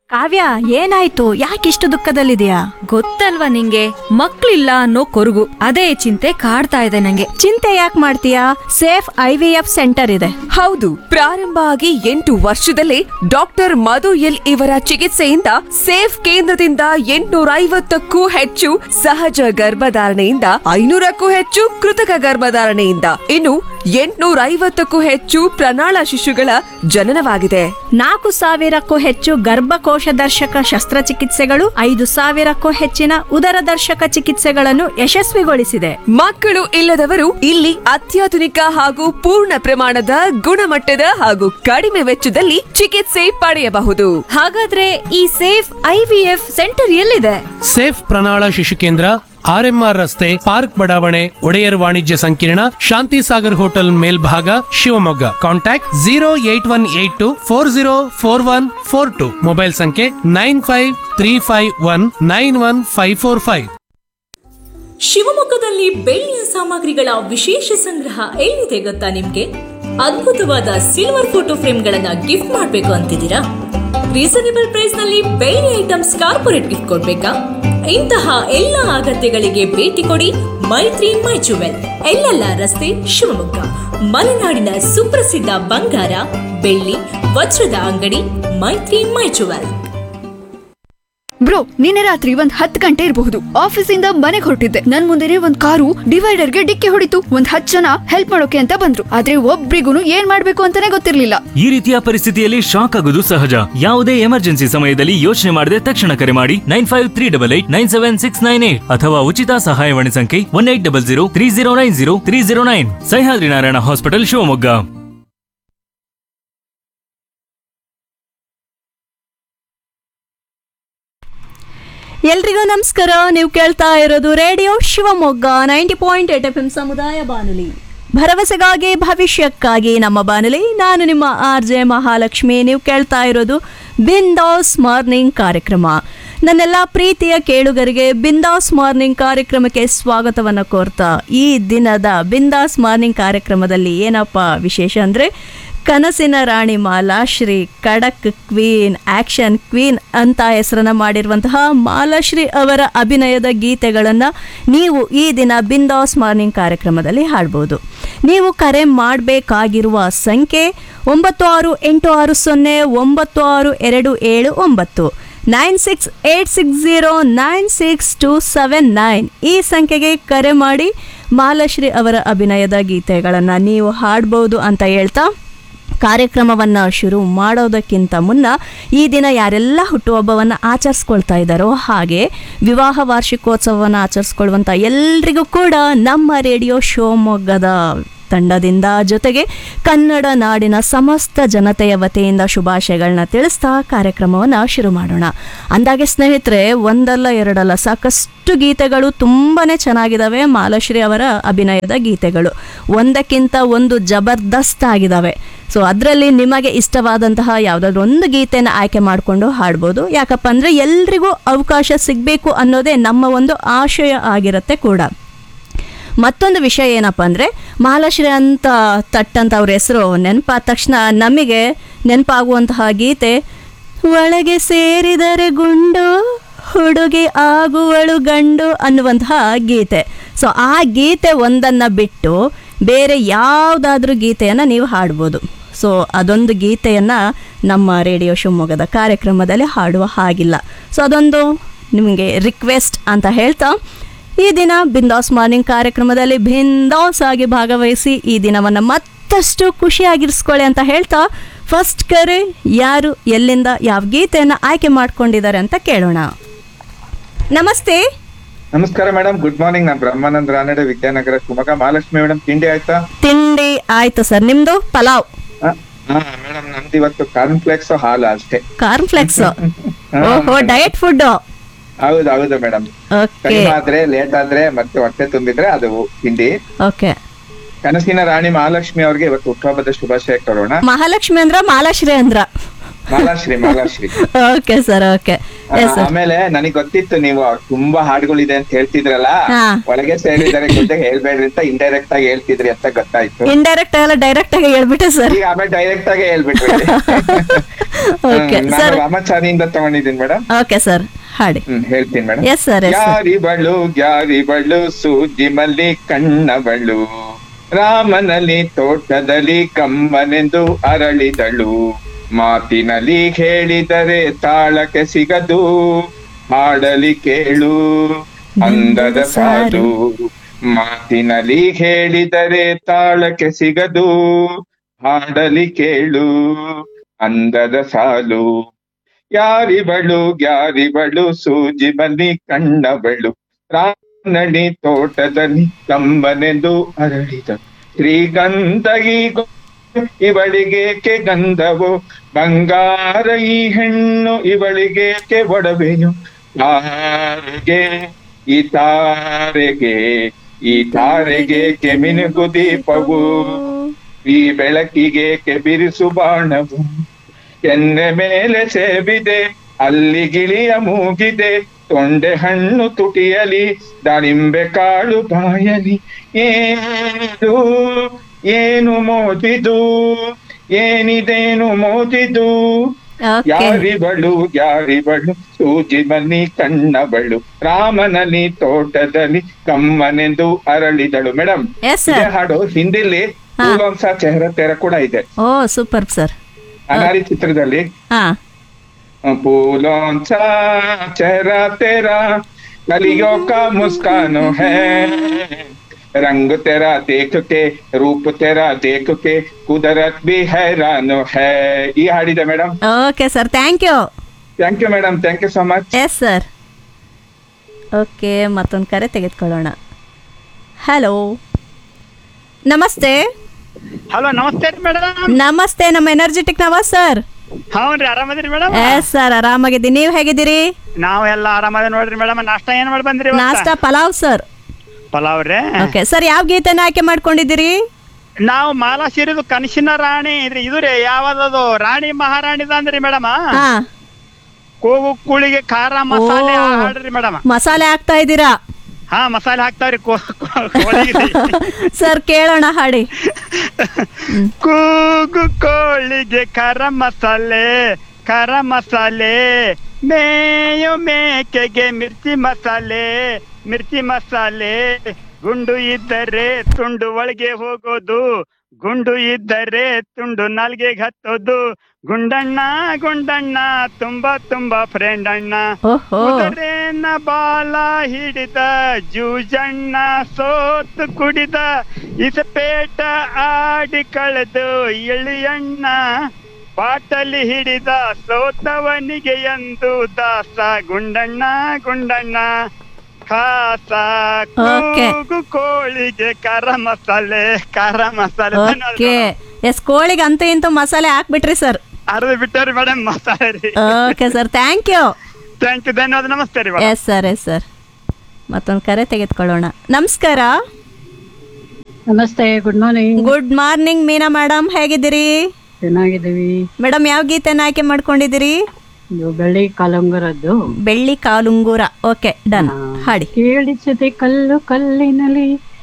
ಕಾವ್ಯ ಏನಾಯ್ತು ಯಾಕಿಷ್ಟು ದುಃಖದಲ್ಲಿದೆಯಾ ಗೊತ್ತಲ್ವಾ ನಿಂಗೆ ಮಕ್ಳಿಲ್ಲ ಅನ್ನೋ ಕೊರಗು ಅದೇ ಚಿಂತೆ ಕಾಡ್ತಾ ಇದೆ ನಂಗೆ ಚಿಂತೆ ಯಾಕೆ ಮಾಡ್ತೀಯಾ safe I V F centre ಇದೆ ಹೌದು ಪ್ರಾರಂಭ ಆಗಿ ಎಂಟು ವರ್ಷದಲ್ಲೇ ಡಾಕ್ಟರ್ ಮಧು ಎಲ್ ಇವರ ಚಿಕಿತ್ಸೆಯಿಂದ ಸೇಫ್ ಕೇಂದ್ರದಿಂದ ಎಂಟುನೂರ ಐವತ್ತಕ್ಕೂ ಹೆಚ್ಚು ಸಹಜ ಗರ್ಭಧಾರಣೆಯಿಂದ ಐನೂರಕ್ಕೂ ಹೆಚ್ಚು ಕೃತಕ ಗರ್ಭಧಾರಣೆಯಿಂದ ಇನ್ನು ಎಂಟುನೂರ ಐವತ್ತಕ್ಕೂ ಹೆಚ್ಚು ಪ್ರಣಾಳ ಶಿಶುಗಳ ಜನನವಾಗಿದೆ ನಾಲ್ಕು ಸಾವಿರಕ್ಕೂ ಹೆಚ್ಚು ಗರ್ಭಕೋಶ ದರ್ಶಕ ಶಸ್ತ್ರಚಿಕಿತ್ಸೆಗಳು ಐದು ಸಾವಿರಕ್ಕೂ ಹೆಚ್ಚಿನ ಉದರ ದರ್ಶಕ ಚಿಕಿತ್ಸೆಗಳನ್ನು ಯಶಸ್ವಿಗೊಳಿಸಿದೆ ಮಕ್ಕಳು ಇಲ್ಲದವರು ಇಲ್ಲಿ ಅತ್ಯಾಧುನಿಕ ಹಾಗೂ ಪೂರ್ಣ ಪ್ರಮಾಣದ ಗುಣಮಟ್ಟದ ಹಾಗೂ ಕಡಿಮೆ ವೆಚ್ಚದಲ್ಲಿ ಚಿಕಿತ್ಸೆ ಪಡೆಯಬಹುದು ಹಾಗಾದ್ರೆ ಈ safe I V F centre ಎಲ್ಲಿದೆ ಸೇಫ್ ಪ್ರಣಾಳ ಶಿಶು ಕೇಂದ್ರ ಆರ್ಎಂಆರ್ ರಸ್ತೆ ಪಾರ್ಕ್ ಬಡಾವಣೆ ಒಡೆಯರ್ ವಾಣಿಜ್ಯ ಸಂಕೀರ್ಣ ಶಾಂತಿ ಸಾಗರ್ ಹೋಟೆಲ್ ಮೇಲ್ಭಾಗ Shivamogga contact zero eight one eight two four zero four one four two mobile ಸಂಖ್ಯೆ nine five three five one nine one five four five ಶಿವಮೊಗ್ಗದಲ್ಲಿ ಬೆಳ್ಳಿಯ ಸಾಮಗ್ರಿಗಳ ವಿಶೇಷ ಸಂಗ್ರಹ ಎಲ್ಲಿದೆ ಗೊತ್ತಾ ನಿಮ್ಗೆ ಅದ್ಭುತವಾದ ಸಿಲ್ವರ್ ಫೋಟೋ ಫ್ರೇಮ್ಗಳನ್ನ ಗಿಫ್ಟ್ ಮಾಡ್ಬೇಕು ಅಂತಿದ್ದೀರಾ ರೀಸನೇಬಲ್ ಪ್ರೈಸ್ ನಲ್ಲಿ ಬೆಳ್ಳಿ ಐಟಮ್ಸ್ ಕಾರ್ಪೊರೇಟ್ ಗಿಫ್ಟ್ ಕೊಡ್ಬೇಕಾ ಇಂತಹ ಎಲ್ಲ ಅಗತ್ಯಗಳಿಗೆ ಭೇಟಿ ಕೊಡಿ ಮೈತ್ರಿ ಮೈ ಜುವೆಲ್ ಎಲ್ಲೆಲ್ಲ ರಸ್ತೆ ಶಿವಮೊಗ್ಗ ಮಲೆನಾಡಿನ ಸುಪ್ರಸಿದ್ಧ ಬಂಗಾರ ಬೆಳ್ಳಿ ವಜ್ರದ ಅಂಗಡಿ ಮೈತ್ರಿ ಮೈ ಜುವೆಲ್ ಬ್ರೋ ನಿನ್ನೆ ರಾತ್ರಿ ಒಂದ್ ಹತ್ತು ಗಂಟೆ ಇರಬಹುದು ಆಫೀಸಿಂದ ಮನೆಗೆ ಹೊರಟಿದ್ದೆ ನನ್ ಮುಂದೆನೆ ಒಂದ್ ಕಾರು ಡಿವೈಡರ್ಗೆ ಡಿಕ್ಕಿ ಹೊಡಿತು ಒಂದ್ ಹತ್ತು ಜನ ಹೆಲ್ಪ್ ಮಾಡೋಕೆ ಅಂತ ಬಂದ್ರು ಆದ್ರೆ ಒಬ್ರಿಗೂ ಏನ್ ಮಾಡ್ಬೇಕು ಅಂತಾನೆ ಗೊತ್ತಿರ್ಲಿಲ್ಲ ಈ ರೀತಿಯ ಪರಿಸ್ಥಿತಿಯಲ್ಲಿ ಶಾಕ್ ಆಗೋದು ಸಹಜ ಯಾವುದೇ ಎಮರ್ಜೆನ್ಸಿ ಸಮಯದಲ್ಲಿ ಯೋಚನೆ ಮಾಡದೆ ತಕ್ಷಣ ಕರೆ ಮಾಡಿ nine five three double eight nine seven six nine eight ಅಥವಾ ಉಚಿತ ಸಹಾಯವಾಣಿ ಸಂಖ್ಯೆ one eight double zero three zero nine zero three zero nine Sahyadri Narayana hospital Shivamogga ಎಲ್ರಿಗೂ ನಮಸ್ಕಾರ ನೀವು ಕೇಳ್ತಾ ಇರೋದು radio Shivamogga ninety point eight F M ಸಮುದಾಯ ಬಾನುಲಿ ಭರವಸೆಗಾಗಿ ಭವಿಷ್ಯಕ್ಕಾಗಿ ನಮ್ಮ ಬಾನುಲಿ ನಾನು ನಿಮ್ಮ ಆರ್ ಜೆ ಮಹಾಲಕ್ಷ್ಮಿ ನೀವು ಕೇಳ್ತಾ ಇರೋದು ಬಿಂದಾಸ್ ಮಾರ್ನಿಂಗ್ ಕಾರ್ಯಕ್ರಮ ನನ್ನೆಲ್ಲ ಪ್ರೀತಿಯ ಕೇಳುಗರಿಗೆ ಬಿಂದಾಸ್ ಮಾರ್ನಿಂಗ್ ಕಾರ್ಯಕ್ರಮಕ್ಕೆ ಸ್ವಾಗತವನ್ನು ಕೋರ್ತಾ ಈ ದಿನದ ಬಿಂದಾಸ್ ಮಾರ್ನಿಂಗ್ ಕಾರ್ಯಕ್ರಮದಲ್ಲಿ ಏನಪ್ಪ ವಿಶೇಷ ಅಂದರೆ ಕನಸಿನ ರಾಣಿ ಮಾಲಾಶ್ರೀ ಖಡಕ್ ಕ್ವೀನ್ ಆಕ್ಷನ್ ಕ್ವೀನ್ ಅಂತ ಹೆಸರನ್ನ ಮಾಡಿರುವಂತಹ ಮಾಲಾಶ್ರೀ ಅವರ ಅಭಿನಯದ ಗೀತೆಗಳನ್ನು ನೀವು ಈ ದಿನ ಬಿಂದಾಸ್ ಮಾರ್ನಿಂಗ್ ಕಾರ್ಯಕ್ರಮದಲ್ಲಿ ಹಾಡ್ಬೋದು ನೀವು ಕರೆ ಮಾಡಬೇಕಾಗಿರುವ ಸಂಖ್ಯೆ ಒಂಬತ್ತು ಆರು ಎಂಟು ಆರು ಸೊನ್ನೆ ಒಂಬತ್ತು ಆರು ಎರಡು ಏಳು ಒಂಬತ್ತು nine six eight six zero nine six two seven nine ಈ ಸಂಖ್ಯೆಗೆ ಕರೆ ಮಾಡಿ ಮಾಲಾಶ್ರೀ ಅವರ ಅಭಿನಯದ ಗೀತೆಗಳನ್ನು ನೀವು ಹಾಡ್ಬೋದು ಅಂತ ಹೇಳ್ತಾ ಕಾರ್ಯಕ್ರಮವನ್ನು ಶುರು ಮಾಡೋದಕ್ಕಿಂತ ಮುನ್ನ ಈ ದಿನ ಯಾರೆಲ್ಲ ಹುಟ್ಟುಹಬ್ಬವನ್ನು ಆಚರಿಸ್ಕೊಳ್ತಾ ಇದ್ದಾರೋ ಹಾಗೆ ವಿವಾಹ ವಾರ್ಷಿಕೋತ್ಸವವನ್ನು ಆಚರಿಸ್ಕೊಳ್ಳುವಂಥ ಎಲ್ರಿಗೂ ಕೂಡ ನಮ್ಮ ರೇಡಿಯೋ ಶಿವಮೊಗ್ಗದ ತಂಡದಿಂದ ಜೊತೆಗೆ ಕನ್ನಡ ನಾಡಿನ ಸಮಸ್ತ ಜನತೆಯ ವತಿಯಿಂದ ಶುಭಾಶಯಗಳನ್ನ ತಿಳಿಸ್ತಾ ಕಾರ್ಯಕ್ರಮವನ್ನು ಶುರು ಮಾಡೋಣ ಅಂದಾಗೆ ಸ್ನೇಹಿತರೆ ಒಂದಲ್ಲ ಎರಡಲ್ಲ ಸಾಕಷ್ಟು ಗೀತೆಗಳು ತುಂಬಾ ಚೆನ್ನಾಗಿದ್ದಾವೆ ಮಾಲಾಶ್ರೀ ಅವರ ಅಭಿನಯದ ಗೀತೆಗಳು ಒಂದಕ್ಕಿಂತ ಒಂದು ಜಬರ್ದಸ್ತ್ ಆಗಿದ್ದಾವೆ ಸೊ ಅದರಲ್ಲಿ ನಿಮಗೆ ಇಷ್ಟವಾದಂತಹ ಯಾವುದಾದ್ರೂ ಒಂದು ಗೀತೆನ ಆಯ್ಕೆ ಮಾಡಿಕೊಂಡು ಹಾಡ್ಬೋದು ಯಾಕಪ್ಪ ಅಂದರೆ ಎಲ್ರಿಗೂ ಅವಕಾಶ ಸಿಗಬೇಕು ಅನ್ನೋದೇ ನಮ್ಮ ಒಂದು ಆಶಯ ಆಗಿರುತ್ತೆ ಕೂಡ ಮತ್ತೊಂದು ವಿಷಯ ಏನಪ್ಪ ಅಂದರೆ ಮಹಾಲಕ್ಷ್ಮಿ ಅಂತ ತಟ್ಟಂತ ಅವ್ರ ಹೆಸರು ನೆನಪಾದ ತಕ್ಷಣ ನಮಗೆ ನೆನಪಾಗುವಂತಹ ಗೀತೆ ಒಳಗೆ ಸೇರಿದರೆ ಗುಂಡು ಹುಡುಗಿ ಆಗುವಳು ಗಂಡು ಅನ್ನುವಂತಹ ಗೀತೆ ಸೊ ಆ ಗೀತೆ ಒಂದನ್ನು ಬಿಟ್ಟು ಬೇರೆ ಯಾವುದಾದ್ರೂ ಗೀತೆಯನ್ನು ನೀವು ಹಾಡ್ಬೋದು ಸೊ ಅದೊಂದು ಗೀತೆಯನ್ನು ನಮ್ಮ ರೇಡಿಯೋ ಶಿವಮೊಗ್ಗದ ಕಾರ್ಯಕ್ರಮದಲ್ಲಿ ಹಾಡುವ ಹಾಗಿಲ್ಲ ಸೊ ಅದೊಂದು ನಿಮಗೆ ರಿಕ್ವೆಸ್ಟ್ ಅಂತ ಹೇಳ್ತಾ ಈ ದಿನ ಬಿಂದಾಸ್ ಮಾರ್ನಿಂಗ್ ಕಾರ್ಯಕ್ರಮದಲ್ಲಿ ಬಿಂದಾಸ್ ಆಗಿ ಭಾಗವಹಿಸಿ ಈ ದಿನವನ್ನು ಮತ್ತಷ್ಟು ಖುಷಿಯಾಗಿರಿಸ್ಕೊಳ್ಳಿ ಅಂತ ಹೇಳ್ತಾ ಫಸ್ಟ್ ಕರೆ ಯಾರು ಎಲ್ಲಿಂದ ಯಾವ ಗೀತೆಯನ್ನು ಆಯ್ಕೆ ಮಾಡ್ಕೊಂಡಿದ್ದಾರೆ ಅಂತ ಕೇಳೋಣ ನಮಸ್ತೆ ನಮಸ್ಕಾರ ಮೇಡಮ್ ಗುಡ್ ಮಾರ್ನಿಂಗ್ ನಾನು ಬ್ರಹ್ಮಾನಂದ್ ರಾನಡೆ ವಿದ್ಯಾನಗರ ಶಿವಮೊಗ್ಗ ಮಹಾಲಕ್ಷ್ಮಿ ಮೇಡಮ್ ತಿಂಡಿ ಆಯ್ತಾ ತಿಂಡಿ ಆಯ್ತು ಸರ್ ನಿಮ್ದು ಪಲಾವ್ ಮೇಡಮ್ ನಮ್ದು ಇವತ್ತು ಕಾರ್ನ್ಫ್ಲೆಕ್ಸ್ ಹಾಲು ಅಷ್ಟೇ ಕಾರ್ನ್ ಫ್ಲೆಕ್ಸ್ ಓಹೋ ಡಯಟ್ ಫುಡ್ ಹೌದು ಹೌದು ಮೇಡಮ್ ಓಕೆ ಕಡಿಮೆ ಆದ್ರೆ ಲೇಟ್ ಆದ್ರೆ ಮತ್ತೆ ಹೊಟ್ಟೆ ತುಂಬಿದ್ರೆ ಅದು ತಿಂಡಿ ಓಕೆ ಕನಸಿನ ರಾಣಿ ಮಹಾಲಕ್ಷ್ಮಿ ಅವ್ರಿಗೆ ಇವತ್ತು ಹುಟ್ಟುಹಬ್ಬದ ಶುಭಾಶಯ ಕೋರೋಣ ಮಹಾಲಕ್ಷ್ಮಿ ಅಂದ್ರ ಮಾಲಾಶ್ರೀ ಅಂದ್ರ Malashree Malashree okay sir okay ಆ, ಎಸ್ ಸರ್ ಆಮೇಲೆ ನನಗ್ ಗೊತ್ತಿತ್ತು ನೀವು ತುಂಬಾ ಹಾಡುಗಳಿದೆ ಅಂತ ಹೇಳ್ತಿದ್ರಲ್ಲ ಹಾ. ಒಳಗೆ ಸೇರಿದರೆ ಜೊತೆಗೆ ಹೇಳ್ಬೇಡ್ರಿ ಅಂತ ಇಂಡೈರೆಕ್ಟ್ ಆಗಿ ಹೇಳ್ತಿದ್ರಿ ಅಂತ ಗೊತ್ತಾಯ್ತು ಇಂಡೈರೆಕ್ಟ್ ಅಲ್ಲ ಡೈರೆಕ್ಟ್ ಆಗಿ ಹೇಳ್ಬಿಟ್ಟೆ ಸರ್ ಈಗ ಆಮೇಲೆ ಡೈರೆಕ್ಟ್ ಆಗಿ ಹೇಳ್ಬಿಟ್ರಿ ಓಕೆ ಹ್ಮ್, ನಾನು ಸರ್ ರಾಮಾಚಾರಿಯಿಂದ ತಗೊಂಡಿದ್ದೀನಿ ಮೇಡಮ್ ಓಕೆ ಸರ್ ಹಾಡಿ ಹ್ಮ್ ಹೇಳ್ತೀನಿ madam yes sir yes sir ಯಾರಿವಳು ಯಾರಿವಳು ಸೂಜಿ ಮಲ್ಲಿ ಕಣ್ಣವಳು ರಾಮನಲ್ಲಿ ತೋಟದಲ್ಲಿ ಕಮ್ಮನೆಂದು ಅರಳಿದಳು ಮಾತಿನಲ್ಲಿ ಹೇಳಿದರೆ ತಾಳಕ್ಕೆ ಸಿಗದು ಹಾಡಲಿ ಕೇಳು ಅಂದದ ಸಾಲು ಮಾತಿನಲ್ಲಿ ಹೇಳಿದರೆ ತಾಳಕ್ಕೆ ಸಿಗದು ಹಾಡಲಿ ಕೇಳು ಅಂದದ ಸಾಲು ಯಾರಿವಳು ಯಾರಿವಳು ಸೂಜಿ ಬಲಿ ಕಣ್ಣವಳು ರಾನಡಿ ತೋಟದಲ್ಲಿ ಕಂಬನೆಂದು ಅರಳಿದ ಶ್ರೀಗಂಧ ಈ ಗೊ- ಇವಳಿಗೇಕೆ ಗಂಧವು ಬಂಗಾರ ಈ ಹೆಣ್ಣು ಇವಳಿಗೇಕೆ ಒಡವೆಯು ತಾರೆಗೆ ಈ ತಾರೆಗೆ ಈ ತಾರೆಗೆ ಕೆಮಿನುಗು ದೀಪವು ಈ ಬೆಳಕಿಗೆ ಬಿರಿಸು ಬಾಣವು ಎಣ್ಣೆ ಮೇಲೆ ಸೇಬಿದೆ ಅಲ್ಲಿ ಗಿಳಿಯ ಮೂಗಿದೆ ತೊಂಡೆ ಹಣ್ಣು ತುಟಿಯಲಿ ದಾಳಿಂಬೆ ಕಾಳು ಬಾಯಲಿ ಏನು ಏನು ಮೋದಿದು ಏನಿದೇನು ಮೋದಿದು ಓಕೆ ಯಾರಿವಳು ಯಾರಿವಳು ಸೂಜಿ ಬನ್ನಿ ಕಣ್ಣವಳು ರಾಮನಲ್ಲಿ ತೋಟದಲ್ಲಿ ಕಮ್ಮನೆಂದು ಅರಳಿದಳು ಮೇಡಮ್ ಎಸ್ ಇದೇ ಸರ್ ಹಾಡು ಹಿಂದಿಲಿ ಹಾ. ಪೂಲಂಸ ಚೆಹರ ತೆರ ಕೂಡ ಇದೆ ಓ ಸೂಪರ್ ಸರ್ ಅನಾರಿ ಚಿತ್ರದಲ್ಲಿ ಹಾ फूलों सा चेहरा तेरा कलियों का मुस्कान है रंग तेरा देख के रूप तेरा देख के कुदरत भी हैरान है ಈ ಹಾಡಿದೆ madam okay sir thank you thank you madam thank you so much yes sir okay ಮತ್ತೊಂದು ಕರೆ ತೆಗೆದುಕೊಳ್ಳೋಣ ಹಲೋ ನಮಸ್ತೆ ಹಲೋ ನಮಸ್ತೆ ರೀ ಮೇಡಮ್ ನಮಸ್ತೆ ನಮ್ಮ ಎನರ್ಜೆಟಿಕ್ ನವ ಸರ್ ಹೌನ್ರಿ ಆರಾಮದಿರಿ ಮೇಡಮ್ ಎಸ್ ಸರ್ ಆರಾಮಾಗಿದ್ದೀನಿ ನೀವು ಹೇಗಿದ್ದೀರಿ ನಾವ್ ಎಲ್ಲ ಆರಾಮದ ನೋಡ್ರಿ ಮೇಡಮ್ ನಾಷ್ಟ ಏನ್ ಮಾಡಿ ಬಂದ್ರಿ ನಾಷ್ಟಾ ಪಲಾವ್ ಸರ್ ಪಲಾವ್ ರೀ ಓಕೆ ಸರ್ ಯಾವ ಗೀತೆನ ಆಯ್ಕೆ ಮಾಡ್ಕೊಂಡಿದ್ದೀರಿ ನಾವು ಮಾಲಾ ಸೀರಿದು ಕನಸಿನ ರಾಣಿ ಇದ್ರಿ ಇದು ರೀ ಯಾವ್ದದು ರಾಣಿ ಮಹಾರಾಣಿದ ಅಂದ್ರಿ ಮೇಡಮ್ ಹಾ ಕೂಗು ಕುಳಿಗೆ ಖಾರ ಮಸಾಲೆ ಓ. ಹಾಡ್ರಿ ಮೇಡಮ್ ಮಸಾಲೆ ಹಾಕ್ತಾ ಇದ್ದೀರಾ ಹಾ ಮಸಾಲೆ ಹಾಕ್ತಾವ್ರಿ ಕೋ- ಕೋ- ಕೋಳಿಗೆ. ಸರ್ ಕೇಳೋಣ ಹಾಡಿ ಕೂಗು ಕೋಳಿಗೆ ಖಾರ ಮಸಾಲೆ ಖಾರ ಮಸಾಲೆ ಮೇಯೋ ಮೇಕೆಗೆ ಮಿರ್ಚಿ ಮಸಾಲೆ ಮಿರ್ಚಿ ಮಸಾಲೆ ಗುಂಡು ಇದ್ದರೆ ತುಂಡು ಒಳಗೆ ಹೋಗೋದು ಗುಂಡು ಇದ್ದರೆ ತುಂಡು ನಾಲ್ಗೆಗೆ ಹತ್ತೋದು ಗುಂಡಣ್ಣ ಗುಂಡಣ್ಣ ತುಂಬಾ ತುಂಬಾ ಫ್ರೆಂಡ್ ಅಣ್ಣ ಓಹೋ ಕುದುರೆನ ಬಾಲ ಹಿಡಿದ ಜೂಜಣ್ಣ ಸೋತು ಕುಡಿದ ಇಸಪೇಟ ಆಡಿ ಕಳೆದು ಇಳಿಯಣ್ಣ ಬಾಟಲಿ ಹಿಡಿದ ಸೋತವನಿಗೆ ಎಂದು ದಾಸ ಗುಂಡಣ್ಣ ಗುಂಡಣ್ಣ ಖಾಸ Okay. ಕೂಗು ಕೋಳಿಗೆ ಖಾರ ಮಸಾಲೆ ಖಾರ ಮಸಾಲೆ ಓಕೆ ಎಸ್ ಕೋಳಿಗೆ ಅಂತೂ ಇಂತೂ ಮಸಾಲೆ ಹಾಕ್ಬಿಟ್ರಿ ಸರ್ ಅರ್ಧ ಬಿಟ್ಟವ್ರಿ ಮೇಡಮ್ ಮಸಾಲೆ ರೀ okay sir thank you thank you ಧನ್ಯವಾದ ನಮಸ್ತೆ ರೀ madam yes sir yes sir ಮತ್ತೊಂದು ಕರೆ ತೆಗೆದುಕೊಳ್ಳೋಣ ನಮಸ್ಕಾರ ನಮಸ್ತೆ good morning good morning Meena madam ಹೇಗಿದ್ದೀರಿ ಚೆನ್ನಾಗಿದ್ದೀವಿ ಮೇಡಮ್ ಯಾವ ಗೀತೆನ ಆಯ್ಕೆ ಮಾಡ್ಕೊಂಡಿದ್ದೀರಿ ಇದು ಬೆಳ್ಳಿ ಕಾಲಂಗರದ್ದು ಬೆಳ್ಳಿ ಕಾಲುಂಗೂರ ಓಕೆ ಡನ್ ಹಾಡಿ ಕೇಳಿಸದೆ ಕಲ್ಲು ಕಲ್ಲಿನಲ್ಲಿ